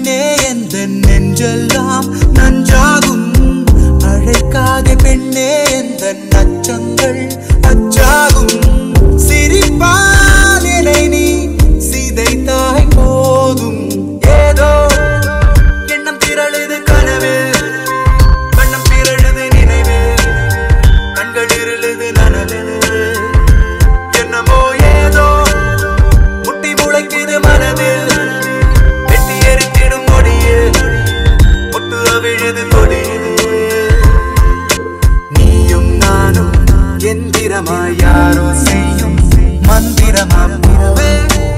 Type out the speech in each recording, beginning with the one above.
பெண்ணே எந்த நெஞ்செல்லாம் நஞ்சாகும் அழைக்காதே பெண்ணே எந்த நச்சங்கள் அச்சாகும் சிரிப்பால் என்னை நீ சிதைத்தாய் போதும் ஏதோ எண்ணம் திரழுது கனவு கண்ணம் திரழுது நினைவு கண்கள் இருளுது நனவு என்னமோ ஏதோ முட்டி முளைக்குது மனது வெட்டி எரித்திடும் மொழியே முட்டு அவிழுது கொடியுது நீயும் நானும் எந்திரமாய் யாரோ செய்யும் மந்திரமா பூவே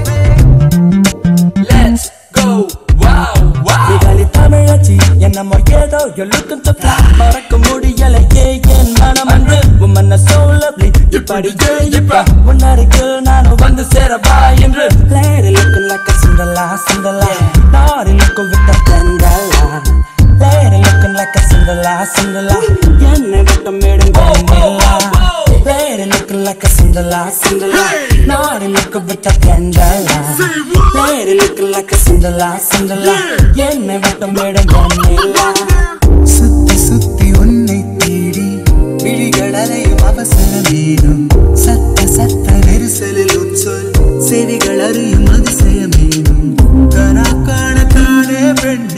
Let's go, wow, wow. இதாலி தமிழச்சி என்னமோ ஏதோ you're looking so fly மறக்க முடியலையே என் மனம் என்று woman are so lovely இப்படி இப்ப உன்னருகில் நானும் வந்து சேரவா என்று lady looking like a Cinderella Cinderella naughty looking with a Cinderella lady looking like a Cinderella Cinderella என்னை விட்டு மேடுங்க lady looking like a Cinderella Cinderella naughty looking with a Cinderella lady looking like a Cinderella Cinderella என்னை விட்டு மேடுங்க சுத்தி சுத்தி உன்னை தேடி விழிகளறையும் அவசரமேனும் சத்த சத்த நெரிசலில் உன் சொல் செவிகள் அறியும் அதிசயமேனும் கனா காண காணே பெண்ணே